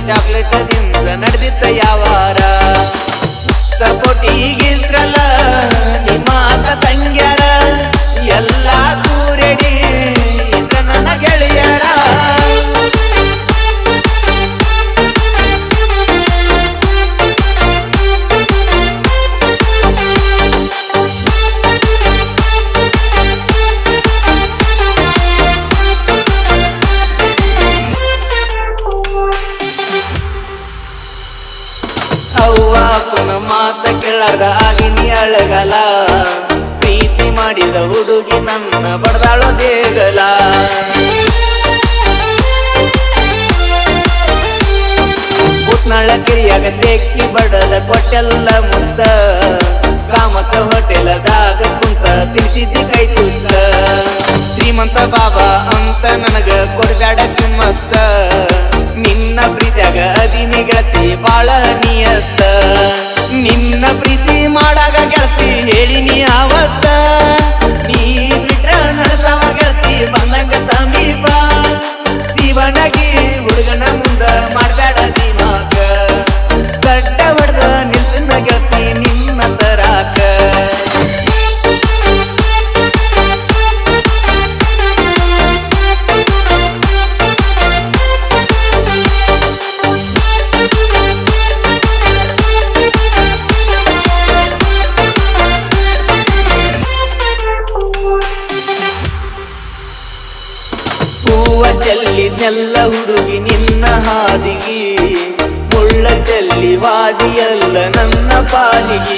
ಚಾಕ್ಲೇಟದಿಂದ ನಡೆದಿತ್ತ ಯಾವಾರ ಸಪೋಟಿಗಿದ್ರಲ್ಲ ನಿಮ್ಮ ಅಕ್ಕ ತಂಗ್ಯಾರ ಎಲ್ಲ ಕೂರೆಡಿ ಇದ್ರ ನನ್ನ ಗೆಳೆಯರ ಅವ್ವ ಅಪ್ಪನ ಮಾತ ಕೇಳಾರ್ದ ಆಗಿನಿ ಅಳಗಲ ಪ್ರೀತಿ ಮಾಡಿದ ಹುಡುಗಿ ನನ್ನ ಬಡದಾಳೋ ದೇಗಲ ಉತ್ನಾಳ ಕಿರಿಯಾಗ ತೆಕ್ಕಿ ಬಡದ ಕೊಟ್ಟೆಲ್ಲ ಮುತ್ತ ಕಾಮತ ಹೋಟೆಲದಾಗ ಕುಂತ ತಿನ್ಸಿದ್ದಿ ಕೈ ತುತ್ತ ಶ್ರೀಮಂತ ಬಾಬಾ ಅಂತ ನನಗ ಕೊಡ್ಬ್ಯಾಡ ಕಿಮ್ಮತ್ತ ನಿನ್ನ ಪ್ರೀತಿಯಾಗ ಅದಿನಿ ಗೆಳತಿ ಬಾಳ ನಿಯತ್ತ ನಿನ್ನ ಪ್ರೀತಿ ಮಾಡಾಗ ಗೆಳತಿ ಹೇಳಿನಿ ಆವತ್ತ ನೀ ಬಿಟ್ರ ನಡೆಸವ ಗೆಳತಿ ಬಂದಂಗ ಸಮೀಪ ಶಿವನಗಿ ಹುಡುಗನ ಮುಂದ ಮಾಡ್ಬೇಡ ದಿಮಾಕ ಸಡ್ಡ ಹೊಡೆದ ನಿಲ್ತನ ಗೆಳತಿ ನಿನ್ನ ತರಾಕ ಹೂವ ಚೆಲ್ಲಿದ್ನೆಲ್ಲ ಹುಡುಗಿ ನಿನ್ನ ಹಾದಿಗಿ ಮುಳ್ಳ ಚೆಲ್ಲಿ ವಾದಿಯಲ್ಲ ನನ್ನ ಪಾಲಿಗಿ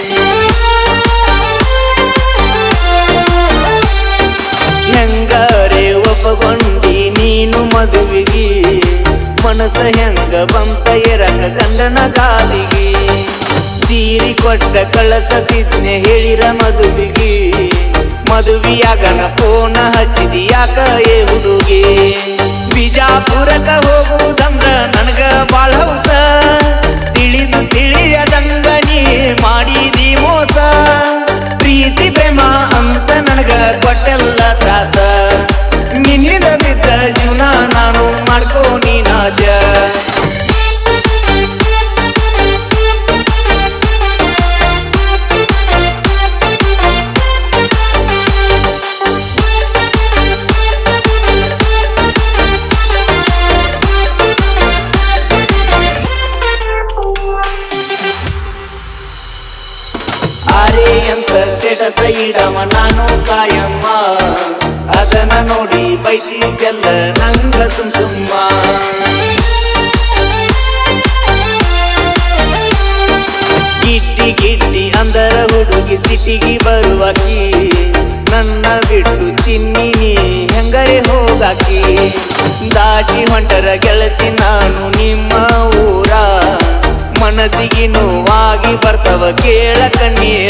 ಹೆಂಗಾರೆ ಒಪ್ಪಗೊಂಡಿ ನೀನು ಮದುವಿಗಿ ಮನಸ್ಸ ಹೆಂಗ ಬಂತ ಎರಕ ಗಂಡನ ಗಾದಿಗಿ ಸೀರಿ ಕೊಟ್ಟ ಕಳಸತಿದ್ನೆ ಹೇಳಿರ ಮದುವಿಗಿ ಮದುವಿಯಾಗನ ಫೋನ ಹಚ್ಚಿದಿ ಯಾಕ ಏ ಹುಡುಗಿ ಬಿಜಾಪುರಕ ಹೋಗುವುದಂದ್ರ ನನಗ ಬಾಳ ಹೌಸ ತಿಳಿದು ತಿಳಿಯದಂಗ ನೀ ಮಾಡಿದಿ ಮೋಸ ಪ್ರೀತಿ ಪ್ರೇಮ ಅಂತ ನನಗ ಕೊಟ್ಟೆಲ್ಲ ತ್ರಾಸ ನಿನ್ನಿದ ಬಿದ್ದ ಜೀವನ ನಾನು ಮಾಡ್ಕೋ ನೀನಾಶ ಅರೆ ಅಂತ ಸ್ಟೇಟಸ್ ಇಡವ ನಾನು ಕಾಯಮ್ಮ ಅದನ್ನ ನೋಡಿ ಬೈತಿದ್ದೆಲ್ಲ ನಂಗ ಸುಮ್ ಸುಮ್ಮ ಗಿಟ್ಟಿ ಗಿಟ್ಟಿ ಅಂದರ ಹುಡುಗಿ ಸಿಟಿಗೆ ಬರುವಾಕಿ ನನ್ನ ಬಿಟ್ಟು ಚಿನ್ನಿ ನೀ ಹೆಂಗರೆ ಹೋಗಾಕಿ ದಾಟಿ ಹೊಂಟರ ಗೆಳತಿ ನಾನು ನಿಮ್ಮ ಊರ ಮನಸ್ಸಿಗೆ ನೋವಾಗಿ ಬರ್ತವ ಕೇಳ ಕಣ್ಣೀರ